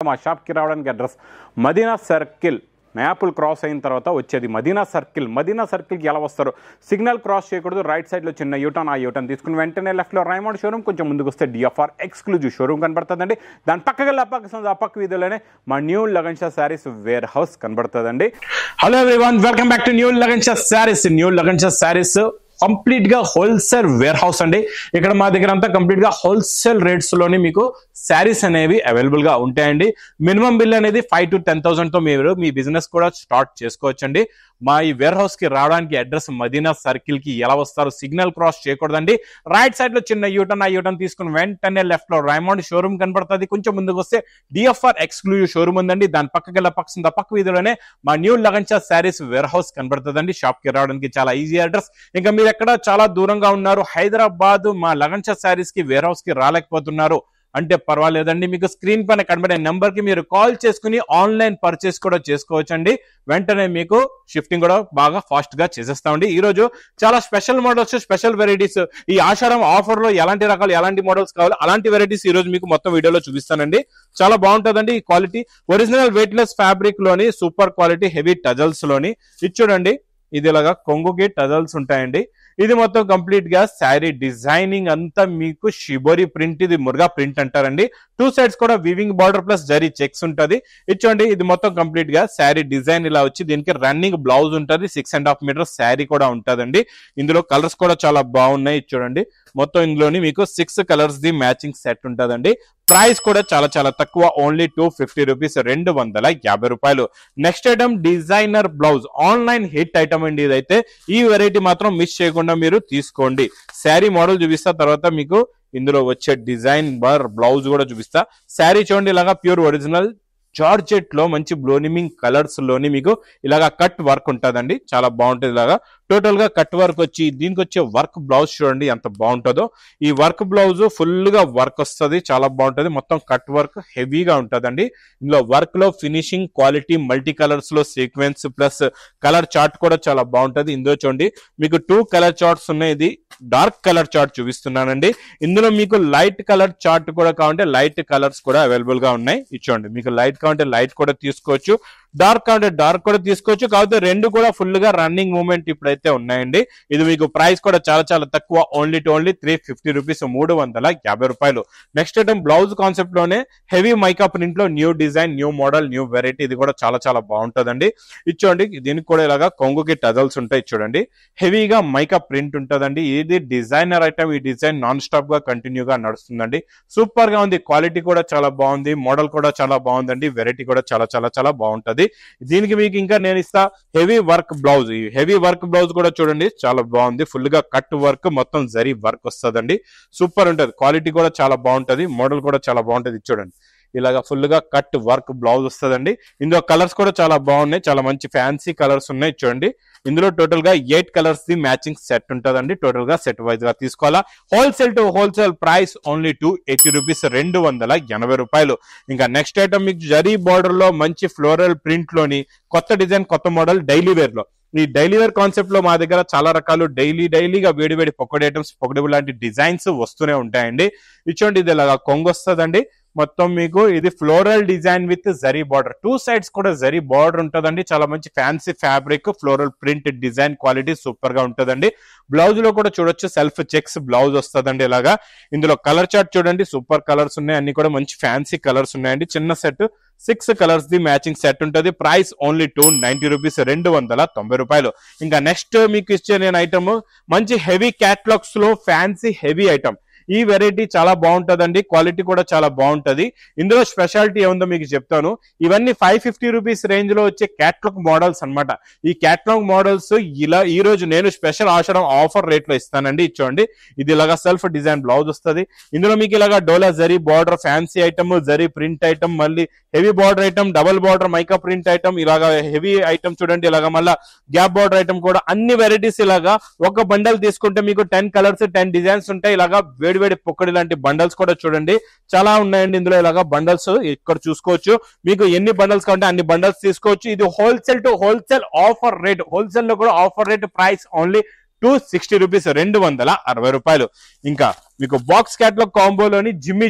మా షాప్కి రావడానికి అడ్రస్ మదీనా సర్కిల్ మ్యాపుల్ క్రాస్ అయిన తర్వాత వచ్చేది మదీనా సర్కిల్ మదీనా సర్కిల్కి ఎలా వస్తారు సిగ్నల్ క్రాస్ చేయకూడదు రైట్ సైడ్లో చిన్న యూటర్న్ ఆ యూటర్న్ తీసుకుని వెంటనే లెఫ్ట్లో రైమౌండ్ షోరూమ్ కొంచెం ముందుకు వస్తే డిఎఫ్ఆర్ ఎక్స్క్లూజివ్ షోరూమ్ కనబడుతుందండి దాని పక్కకి వెళ్ళి ఆ పక్క ఆ పక్క వీధిలోనే మా new Lagan Shah saris warehouse కనబడుతుందండి hello everyone welcome back to new Lagan Shah saris new Lagan Shah saris complete గా హోల్సేల్ వేర్ హౌస్ అండి ఇక్కడ మా దగ్గర అంతా కంప్లీట్ గా హోల్సేల్ రేట్స్ లోని మీకు శారీస్ అనేవి అవైలబుల్ గా ఉంటాయండి మినిమం బిల్ అనేది ఫైవ్ టు టెన్ థౌసండ్ తో మీరు మీ బిజినెస్ కూడా స్టార్ట్ చేసుకోవచ్చండి మా ఈ వేర్ హౌస్ కి రావడానికి అడ్రస్ మదీనా సర్కిల్ కి ఎలా వస్తారు సిగ్నల్ క్రాస్ చేయకూడదండి రైట్ సైడ్ లో చిన్న యూటర్న్ ఆ యూటర్న్ తీసుకుని వెంటనే లెఫ్ట్ లో రైమౌండ్ షోరూమ్ కనపడుతుంది కొంచెం ముందుకు వస్తే డిఎఫ్ఆర్ ఎక్స్క్లూజివ్ షోరూమ్ ఉందండి దాని పక్కకి వెళ్ళ పక్క పక్క వీధిలోనే మా న్యూ లగన్చా శారీస్ వేర్ హౌస్ కనబడుతుందండి షాప్ కి రావడానికి చాలా ఈజీ అడ్రస్ ఇంకా మీరు ఎక్కడ చాలా దూరంగా ఉన్నారు హైదరాబాద్ మా లగన్చా శారీస్ కి వేర్ హౌస్ కి రాలేకపోతున్నారు అంటే పర్వాలేదండి మీకు స్క్రీన్ పైన కనబడే నెంబర్ కి మీరు కాల్ చేసుకుని ఆన్లైన్ పర్చేస్ కూడా చేసుకోవచ్చండి వెంటనే మీకు షిఫ్టింగ్ కూడా బాగా ఫాస్ట్ గా చేసేస్తామండి ఈ రోజు చాలా స్పెషల్ మోడల్స్ స్పెషల్ వెరైటీస్ ఈ ఆషాఢం ఆఫర్ లో ఎలాంటి రకాలు ఎలాంటి మోడల్స్ కావాలి అలాంటి వెరైటీస్ ఈ రోజు మీకు మొత్తం వీడియోలో చూపిస్తానండి చాలా బాగుంటుందండి ఈ క్వాలిటీ ఒరిజినల్ వెయిట్లెస్ ఫ్యాబ్రిక్ లోని సూపర్ క్వాలిటీ హెవీ టజల్స్ లోని ఇది చూడండి ఇది ఇలాగా కొంగుకి టజల్స్ ఉంటాయండి ఇది మొత్తం కంప్లీట్ గా శారీ డిజైనింగ్ అంతా మీకు షిబోరి ప్రింట్ ఇది మురుగా ప్రింట్ అంటారండి టూ సైడ్స్ కూడా weaving border plus zari checks ఉంటది ఇచ్చోండి ఇది మొత్తం కంప్లీట్ గా శారీ డిజైన్ ఇలా వచ్చి దీనికి రన్నింగ్ బ్లౌజ్ ఉంటది six and half metre sari కూడా ఉంటదండి ఇందులో కలర్స్ కూడా చాలా బాగున్నాయి ఇది చూడండి మొత్తం ఇందులోని మీకు six colours the matching set ఉంటదండి ప్రైస్ కూడా చాలా చాలా తక్కువ ఓన్లీ టూ ఫిఫ్టీ రూపీస్ రెండు వందల యాభై రూపాయలు next item designer blouse online hit item అండి ఇదైతే ఈ వెరైటీ మాత్రం మిస్ చేయకుండా మీరు తీసుకోండి శారీ మోడల్ చూపిస్తా తర్వాత మీకు ఇందులో వచ్చే డిజైన్ బార్ బ్లౌజ్ కూడా చూపిస్తా శారీ చూడండి ఇలాగా ప్యూర్ ఒరిజినల్ జార్జెట్ లో మంచి బ్లోనిమింగ్ కలర్స్ లోని మీకు ఇలాగా కట్ వర్క్ ఉంటుందండి చాలా బాగుంటుంది ఇలాగా టోటల్ గా కట్ వర్క్ వచ్చి దీనికి వచ్చే వర్క్ బ్లౌజ్ చూడండి ఎంత బాగుంటుందో ఈ వర్క్ బ్లౌజ్ ఫుల్ గా వర్క్ వస్తుంది చాలా బాగుంటది మొత్తం కట్ వర్క్ హెవీగా ఉంటదండి ఇందులో వర్క్ లో ఫినిషింగ్ క్వాలిటీ మల్టీ కలర్స్ లో సీక్వెన్స్ ప్లస్ కలర్ చార్ట్ కూడా చాలా బాగుంటది ఇందులో చూడండి మీకు టూ కలర్ చార్ట్స్ ఉన్నాయి ఇది డార్క్ కలర్ చార్ట్ చూపిస్తున్నానండి ఇందులో మీకు లైట్ కలర్ చార్ట్ కూడా కావాలంటే లైట్ కలర్స్ కూడా అవైలబుల్ గా ఉన్నాయి ఇచ్చోండి మీకు లైట్ కావాలంటే లైట్ కూడా తీసుకోవచ్చు డార్క్ కావాలంటే డార్క్ కూడా తీసుకోవచ్చు కాకపోతే రెండు కూడా ఫుల్ గా రన్నింగ్ మూమెంట్ ఇప్పుడైతే ఉన్నాయండి ఇది మీకు ప్రైస్ కూడా చాలా చాలా తక్కువ only to only three fifty rupees మూడు వందల యాభై రూపాయలు నెక్స్ట్ ఐటమ్ బ్లౌజ్ కాన్సెప్ట్ లోనే హెవీ మైకా ప్రింట్ లో new design new model new variety ఇది కూడా చాలా చాలా బాగుంటదండి ఇచ్చోండి దీనికి కూడా ఇలాగా కొంగుకి టజల్స్ ఉంటాయి చూడండి హెవీగా మైకా ప్రింట్ ఉంటదండి ఇది డిజైనర్ ఐటమ్ ఈ డిజైన్ నాన్ స్టాప్ గా కంటిన్యూగా నడుస్తుందండి సూపర్ గా ఉంది క్వాలిటీ కూడా చాలా బాగుంది మోడల్ కూడా చాలా బాగుందండి వెరైటీ కూడా చాలా చాలా చాలా బాగుంటది దీనికి మీకు ఇంకా నేను ఇస్తా హెవీ వర్క్ బ్లౌజ్ ఈ హెవీ వర్క్ బ్లౌజ్ కూడా చూడండి చాలా బాగుంది ఫుల్ గా కట్ వర్క్ మొత్తం జరీ వర్క్ వస్తుందండి సూపర్ ఉంటది క్వాలిటీ కూడా చాలా బాగుంటది మోడల్ కూడా చాలా బాగుంటది ఇది చూడండి ఇలాగా ఫుల్ గా కట్ వర్క్ బ్లౌజ్ వస్తుందండి ఇందులో కలర్స్ కూడా చాలా బాగున్నాయి చాలా మంచి ఫ్యాన్సీ కలర్స్ ఉన్నాయి చూడండి ఇందులో టోటల్ గా eight colours the matching set ఉంటదండి టోటల్ గా సెట్ వైజ్ గా తీసుకోవాలా wholesale to wholesale price only two eighty rupees రెండు వందల ఎనభై రూపాయలు ఇంకా నెక్స్ట్ ఐటమ్ మీకు జరీ బార్డర్ లో మంచి ఫ్లోరల్ ప్రింట్ లోని కొత్త డిజైన్ కొత్త మోడల్ డైలీ వేర్ లో ఈ డైలీ వేర్ కాన్సెప్ట్ లో మా దగ్గర చాలా రకాలు డైలీ డైలీగా వేడి వేడి పొక్కడి ఐటమ్స్ పొక్కడి లాంటి డిజైన్స్ వస్తూనే ఉంటాయండి ఇచ్చోండి ఇది ఇలాగా కొంగు వస్తుందండి మొత్తం మీకు ఇది floral design with zari border two sides కూడా జరీ బార్డర్ ఉంటుందండి చాలా మంచి fancy fabric floral print design quality super గా ఉంటుందండి బ్లౌజ్ లో కూడా చూడొచ్చు సెల్ఫ్ చెక్స్ బ్లౌజ్ వస్తుందండి ఇలాగా ఇందులో కలర్ చార్ట్ చూడండి సూపర్ కలర్స్ ఉన్నాయి అన్ని కూడా మంచి ఫ్యాన్సీ కలర్స్ ఉన్నాయండి చిన్న set six colours the matching set ఉంటుంది price only two ninety rupees రెండు వందల తొంభై రూపాయలు ఇంకా నెక్స్ట్ మీకు ఇచ్చే నేను ఐటమ్ మంచి హెవీ క్యాట్లాగ్స్ లో ఫ్యాన్సీ హెవీ ఐటమ్ ఈ వెరైటీ చాలా బాగుంటదండి క్వాలిటీ కూడా చాలా బాగుంటది ఇందులో స్పెషాలిటీ ఏముందో మీకు చెప్తాను ఇవన్నీ ఫైవ్ ఫిఫ్టీ రూపీస్ రేంజ్ లో వచ్చే క్యాట్లాగ్ మోడల్స్ అన్నమాట ఈ క్యాట్లాగ్ మోడల్స్ ఇలా ఈ రోజు నేను స్పెషల్ ఆషడం ఆఫర్ రేట్ లో ఇస్తానండి ఇచ్చోండి ఇది ఇలాగా సెల్ఫ్ డిజైన్ బ్లౌజ్ వస్తుంది ఇందులో మీకు ఇలాగా డోలా zari border fancy item zari print item మళ్ళీ heavy border item double border mica print item ఇలాగా హెవీ ఐటమ్ చూడండి ఇలాగా మళ్ళా గ్యాప్ బార్డర్ ఐటమ్ కూడా అన్ని వెరైటీస్ ఇలాగా ఒక బండల్ తీసుకుంటే మీకు టెన్ కలర్స్ టెన్ డిజైన్స్ ఉంటాయి ఇలాగా వేడి వేడి పొక్కడి లాంటి బండల్స్ కూడా చూడండి చాలా ఉన్నాయండి ఇందులో ఇలాగా బండల్స్ ఇక్కడ చూసుకోవచ్చు మీకు ఎన్ని బండల్స్ కావాలంటే అన్ని బండల్స్ తీసుకోవచ్చు ఇది wholesale to wholesale offer rate wholesale లో కూడా offer rate price only two sixty rupees రెండు వందల అరవై రూపాయలు ఇంకా మీకు బాక్స్ క్యాట్లాగ్ కాంబోలోని జిమ్మిచ్చు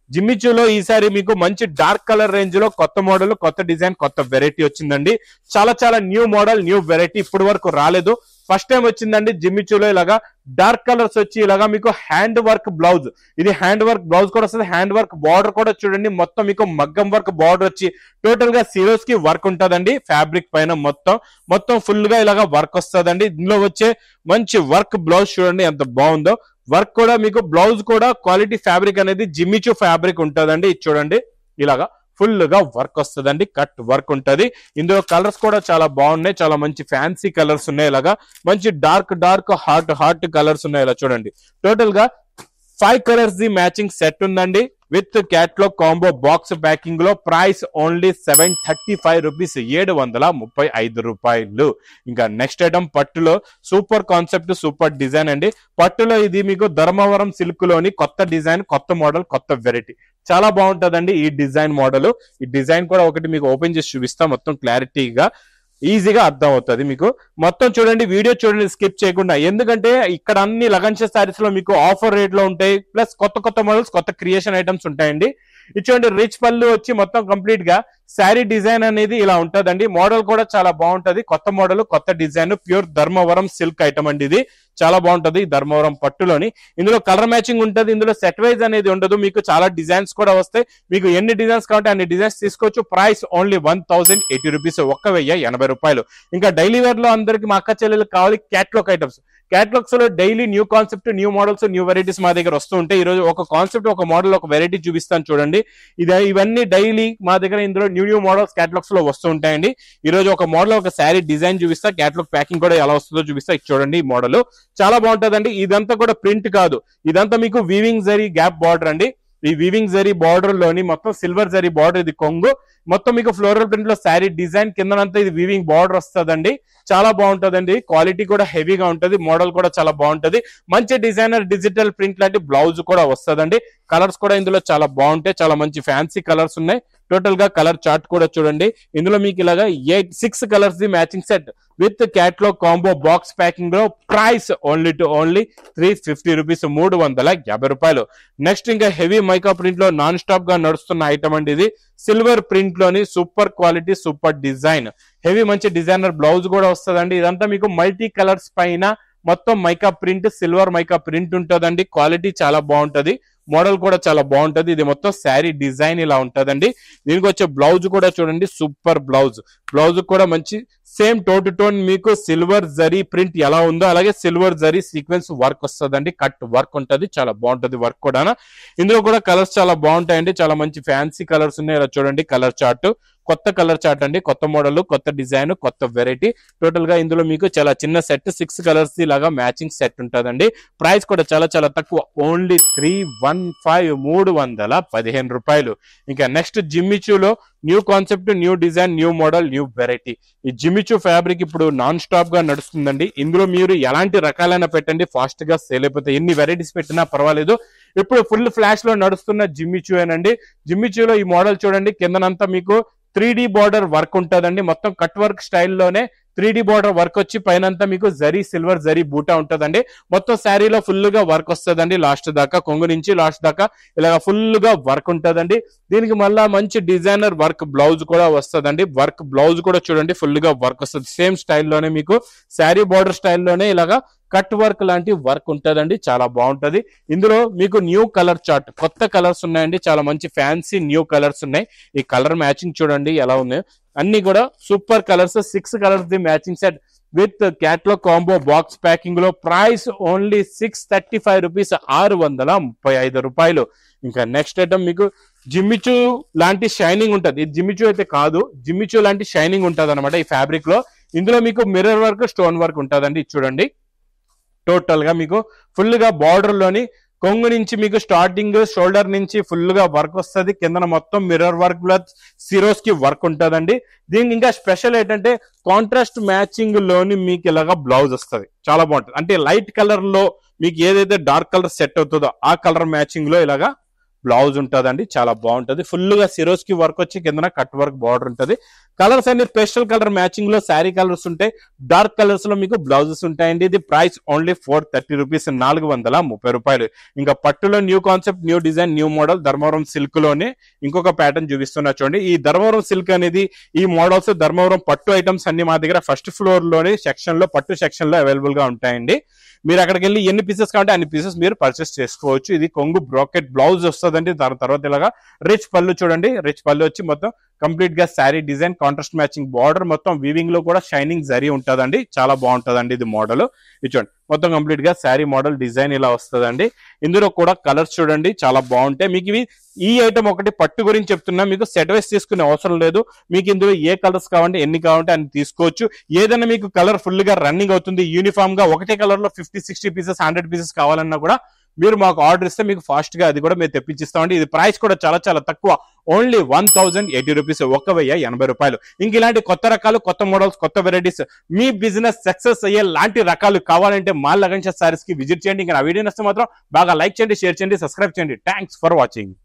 జిమ్మిచూలో ఈసారి మీకు మంచి డార్క్ కలర్ రేంజ్ లో కొత్త మోడల్ కొత్త డిజైన్ కొత్త వెరైటీ వచ్చిందండి చాలా చాలా న్యూ మోడల్ న్యూ వెరైటీ ఇప్పటి వరకు రాలేదు ఫస్ట్ టైం వచ్చిందండి జిమ్మిచూలో ఇలాగా డార్క్ కలర్స్ వచ్చి ఇలాగా మీకు హ్యాండ్ వర్క్ బ్లౌజ్ ఇది హ్యాండ్ వర్క్ బ్లౌజ్ కూడా వస్తుంది హ్యాండ్ వర్క్ బార్డర్ కూడా చూడండి మొత్తం మీకు మగ్గం వర్క్ బార్డర్ వచ్చి టోటల్ గా సిరోస్ కి వర్క్ ఉంటదండి ఫ్యాబ్రిక్ పైన మొత్తం మొత్తం ఫుల్ గా ఇలాగా వర్క్ వస్తుందండి ఇందులో వచ్చే మంచి వర్క్ బ్లౌజ్ చూడండి ఎంత బాగుందో వర్క్ కూడా మీకు బ్లౌజ్ కూడా క్వాలిటీ ఫ్యాబ్రిక్ అనేది జిమ్మిచూ ఫ్యాబ్రిక్ ఉంటదండి ఇది చూడండి ఇలాగా ఫుల్ గా వర్క్ వస్తుందండి కట్ వర్క్ ఉంటది ఇందులో కలర్స్ కూడా చాలా బాగున్నాయి చాలా మంచి ఫ్యాన్సీ కలర్స్ ఉన్నాయి ఇలాగా మంచి dark dark heart heart colours ఉన్నాయి ఇలా చూడండి టోటల్ గా five colours the matching set ఉందండి with catalogue combo box packing లో price only seven thirty five rupees ఏడు వందల ముప్పై ఐదు రూపాయలు ఇంకా నెక్స్ట్ ఐటమ్ పట్టులో సూపర్ కాన్సెప్ట్ సూపర్ డిజైన్ అండి పట్టులో ఇది మీకు ధర్మవరం సిల్క్ లోని కొత్త డిజైన్ కొత్త మోడల్ కొత్త వెరైటీ చాలా బాగుంటదండి ఈ డిజైన్ మోడల్ ఈ డిజైన్ కూడా ఒకటి మీకు ఓపెన్ చేసి చూపిస్తా మొత్తం క్లారిటీగా ఈజీగా అర్థం అవుతుంది మీకు మొత్తం చూడండి వీడియో చూడండి స్కిప్ చేయకుండా ఎందుకంటే ఇక్కడ అన్ని లగన్ష సారీస్ లో మీకు ఆఫర్ రేట్ లో ఉంటాయి ప్లస్ కొత్త కొత్త మోడల్స్ కొత్త క్రియేషన్ ఐటమ్స్ ఉంటాయండి ఇది చూడండి రిచ్ పళ్ళు వచ్చి మొత్తం కంప్లీట్ గా శారీ డిజైన్ అనేది ఇలా ఉంటదండి మోడల్ కూడా చాలా బాగుంటది కొత్త మోడల్ కొత్త design pure Dharmavaram silk item అండి ఇది చాలా బాగుంటది ఈ ధర్మవరం పట్టులోని ఇందులో కలర్ మ్యాచింగ్ ఉంటది ఇందులో సెట్ వైజ్ అనేది ఉండదు మీకు చాలా డిజైన్స్ కూడా వస్తాయి మీకు ఎన్ని డిజైన్స్ కావాలంటే అన్ని డిజైన్స్ తీసుకోవచ్చు price only one thousand eighty rupees ఒక్క వెయ్యి ఎనభై రూపాయలు ఇంకా డైలీ వేర్ లో అందరికి మా అక్క చెల్లెలకు కావాలి క్యాట్లాగ్ ఐటమ్స్ క్యాట్లాగ్స్ లో daily new concept new models new varieties మా దగ్గర వస్తూ ఉంటాయి ఈ రోజు ఒక కాన్సెప్ట్ ఒక మోడల్ ఒక వెరైటీ చూపిస్తాను చూడండి ఇది ఇవన్నీ డైలీ మా దగ్గర ఇందులో న్యూ న్యూ మోడల్స్ క్యాటలాగ్స్ లో వస్తూ ఉంటాయండి ఈ రోజు ఒక మోడల్ ఒక శారీ డిజైన్ చూపిస్తా క్యాటలాగ్ ప్యాకింగ్ కూడా ఎలా వస్తుందో చూపిస్తా ఇది చూడండి ఈ మోడల్ చాలా బాగుంటదండి ఇదంతా కూడా ప్రింట్ కాదు ఇదంతా మీకు వీవింగ్ జరీ గ్యాప్ బార్డర్ అండి ఈ వీవింగ్ జరీ బార్డర్ లోని మొత్తం సిల్వర్ జరీ బార్డర్ ఇది కొంగు మొత్తం మీకు ఫ్లోరల్ ప్రింట్ లో శారీ డిజైన్ కిందనంతా ఇది వీవింగ్ బార్డర్ వస్తుందండి చాలా బాగుంటదండి క్వాలిటీ కూడా హెవీగా ఉంటది మోడల్ కూడా చాలా బాగుంటది మంచి డిజైనర్ డిజిటల్ ప్రింట్ లాంటి బ్లౌజ్ కూడా వస్తుందండి కలర్స్ కూడా ఇందులో చాలా బాగుంటాయి చాలా మంచి ఫ్యాన్సీ కలర్స్ ఉన్నాయి టోటల్ గా కలర్ చార్ట్ కూడా చూడండి ఇందులో మీకు ఇలాగా eight six colours the matching set with catalogue combo box packing లో price only to only three fifty rupees మూడు వందల యాభై రూపాయలు నెక్స్ట్ ఇంకా హెవీ మైకా ప్రింట్ లో నాన్ స్టాప్ గా నడుస్తున్న ఐటమ్ అండి ఇది సిల్వర్ ప్రింట్ లోని super quality super design heavy మంచి డిజైనర్ బ్లౌజ్ కూడా వస్తుందండి ఇదంతా మీకు మల్టీ కలర్స్ పైన మొత్తం mica print silver mica print ఉంటుందండి క్వాలిటీ చాలా బాగుంటది మోడల్ కూడా చాలా బాగుంటది ఇది మొత్తం శారీ డిజైన్ ఇలా ఉంటదండి దీనికి వచ్చే బ్లౌజ్ కూడా చూడండి సూపర్ బ్లౌజ్ బ్లౌజ్ కూడా మంచి సేమ్ టో టు టోన్ మీకు సిల్వర్ జరీ ప్రింట్ ఎలా ఉందో అలాగే సిల్వర్ జరీ సీక్వెన్స్ వర్క్ వస్తుందండి కట్ వర్క్ ఉంటది చాలా బాగుంటది వర్క్ కూడా ఇందులో కూడా కలర్స్ చాలా బాగుంటాయండి చాలా మంచి ఫ్యాన్సీ కలర్స్ ఉన్నాయి ఇలా చూడండి కలర్ చార్ట్ కొత్త కలర్ చార్ట్ అండి కొత్త మోడల్ కొత్త డిజైన్ కొత్త వెరైటీ టోటల్ గా ఇందులో మీకు చాలా చిన్న సెట్ సిక్స్ కలర్స్ లాగా మ్యాచింగ్ సెట్ ఉంటుందండి ప్రైస్ కూడా చాలా చాలా తక్కువ ఓన్లీ త్రీ వన్ ఫైవ్ మూడు వందల పదిహేను రూపాయలు ఇంకా నెక్స్ట్ జిమ్మిచూలో new concept new design new model new variety ఈ జిమ్మిచూ ఫ్యాబ్రిక్ ఇప్పుడు నాన్ స్టాప్ గా నడుస్తుందండి ఇందులో మీరు ఎలాంటి రకాలైన పెట్టండి ఫాస్ట్ గా సేల్ అయిపోతాయి ఎన్ని వెరైటీస్ పెట్టినా పర్వాలేదు ఇప్పుడు ఫుల్ ఫ్లాష్ లో నడుస్తున్న జిమ్మిచూ ఏనండి జిమ్మిచూలో ఈ మోడల్ చూడండి కిందనంతా మీకు త్రీ డి బార్డర్ వర్క్ ఉంటుందండి మొత్తం కట్ వర్క్ స్టైల్లోనే త్రీ డి బార్డర్ వర్క్ వచ్చి పైనంతా మీకు జరీ సిల్వర్ జరీ బూటా ఉంటుందండి మొత్తం శారీలో ఫుల్ గా వర్క్ వస్తుందండి లాస్ట్ దాకా కొంగు నుంచి లాస్ట్ దాకా ఇలాగ ఫుల్ గా వర్క్ ఉంటుందండి దీనికి మళ్ళా మంచి డిజైనర్ వర్క్ బ్లౌజ్ కూడా వస్తుందండి వర్క్ బ్లౌజ్ కూడా చూడండి ఫుల్ గా వర్క్ వస్తుంది సేమ్ స్టైల్లోనే మీకు శారీ బార్డర్ స్టైల్లోనే ఇలాగా కట్ వర్క్ లాంటి వర్క్ ఉంటుందండి చాలా బాగుంటది ఇందులో మీకు న్యూ కలర్ చార్ట్ కొత్త కలర్స్ ఉన్నాయండి చాలా మంచి ఫ్యాన్సీ న్యూ కలర్స్ ఉన్నాయి ఈ కలర్ మ్యాచింగ్ చూడండి ఎలా ఉంది అన్ని కూడా super colours six colours the matching set with catalogue combo box packing లో price only six thirty five rupees ఆరు వందల ముప్పై ఐదు రూపాయలు ఇంకా నెక్స్ట్ ఐటమ్ మీకు జిమ్మిచూ లాంటి షైనింగ్ ఉంటది ఇది జిమ్మిచూ అయితే కాదు జిమ్మిచూ లాంటి షైనింగ్ ఉంటది అనమాట ఈ ఫ్యాబ్రిక్ లో ఇందులో మీకు మిర్రర్ వర్క్ స్టోన్ వర్క్ ఉంటదండి ఇది చూడండి టోటల్ గా మీకు ఫుల్ గా బార్డర్ లోని కొంగు నుంచి మీకు స్టార్టింగ్ షోల్డర్ నుంచి ఫుల్ గా వర్క్ వస్తుంది కింద మొత్తం మిర్రర్ వర్క్ ప్లస్ సిరోస్ కి వర్క్ ఉంటుందండి దీనికి ఇంకా స్పెషల్ ఏంటంటే కాంట్రాస్ట్ మ్యాచింగ్ లోని మీకు ఇలాగా బ్లౌజ్ వస్తుంది చాలా బాగుంటుంది అంటే లైట్ కలర్ లో మీకు ఏదైతే డార్క్ కలర్ సెట్ అవుతుందో ఆ కలర్ మ్యాచింగ్ లో ఇలాగా బ్లౌజ్ ఉంటుందండి చాలా బాగుంటది ఫుల్ గా సిరోస్ కి వర్క్ వచ్చి కింద కట్ వర్క్ బార్డర్ ఉంటది కలర్స్ అన్ని పేస్టల్ కలర్ మ్యాచింగ్ లో శారీ కలర్స్ ఉంటాయి డార్క్ కలర్స్ లో మీకు బ్లౌజెస్ ఉంటాయండి ఇది price only four thirty rupees నాలుగు వందల ముప్పై రూపాయలు ఇంకా పట్టులో new concept new design new model Dharmavaram silk లోనే ఇంకొక ప్యాటర్న్ చూపిస్తున్నా చూడండి ఈ ధర్మవరం సిల్క్ అనేది ఈ మోడల్స్ ధర్మవరం పట్టు ఐటమ్స్ అన్ని మా దగ్గర ఫస్ట్ ఫ్లోర్ లోనే సెక్షన్ లో పట్టు సెక్షన్ లో అవైలబుల్ గా ఉంటాయండి మీరు అక్కడికి వెళ్ళి ఎన్ని పీసెస్ కావాలంటే అన్ని పీసెస్ మీరు పర్చేస్ చేసుకోవచ్చు ఇది కొంగు బ్రాకెట్ బ్లౌజ్ వస్తుందండి దాని తర్వాత ఇలాగా రిచ్ పళ్ళు చూడండి రిచ్ పళ్ళు వచ్చి మొత్తం కంప్లీట్ గా sari design contrast matching border మొత్తం వీవింగ్ లో కూడా షైనింగ్ జరీ ఉంటుందండి చాలా బాగుంటుందండి ఇది మోడల్ ఇది చూడండి మొత్తం కంప్లీట్ గా శారీ మోడల్ డిజైన్ ఇలా వస్తుందండి ఇందులో కూడా కలర్స్ చూడండి చాలా బాగుంటాయి మీకు ఇవి ఈ ఐటమ్ ఒకటి పట్టు గురించి చెప్తున్నా మీకు సెట్ వైస్ తీసుకునే అవసరం లేదు మీకు ఇందులో ఏ కలర్స్ కావాలంటే ఎన్ని కావాలంటే అన్ని తీసుకోవచ్చు ఏదైనా మీకు కలర్ ఫుల్ గా రన్నింగ్ అవుతుంది యూనిఫామ్ గా ఒకటే కలర్ లో fifty sixty pieces hundred pieces కావాలన్నా కూడా మీరు మాకు ఆర్డర్ ఇస్తే మీకు ఫాస్ట్ గా అది కూడా మేము తెప్పించిస్తామండి ఇది ప్రైస్ కూడా చాలా చాలా తక్కువ only one thousand eighty rupees ఒక వెయ్యి ఎనభై రూపాయలు ఇంక ఇలాంటి కొత్త రకాలు కొత్త మోడల్స్ కొత్త వెరైటీస్ మీ బిజినెస్ సక్సెస్ అయ్యే లాంటి రకాలు కావాలంటే మా లగన్ సారీస్ కి విజిట్ చేయండి ఇంకా నా వీడియో నచ్చితే మాత్రం బాగా లైక్ చేయండి షేర్ చేయండి సబ్స్క్రైబ్ చేయండి థ్యాంక్స్ ఫర్ వాచింగ్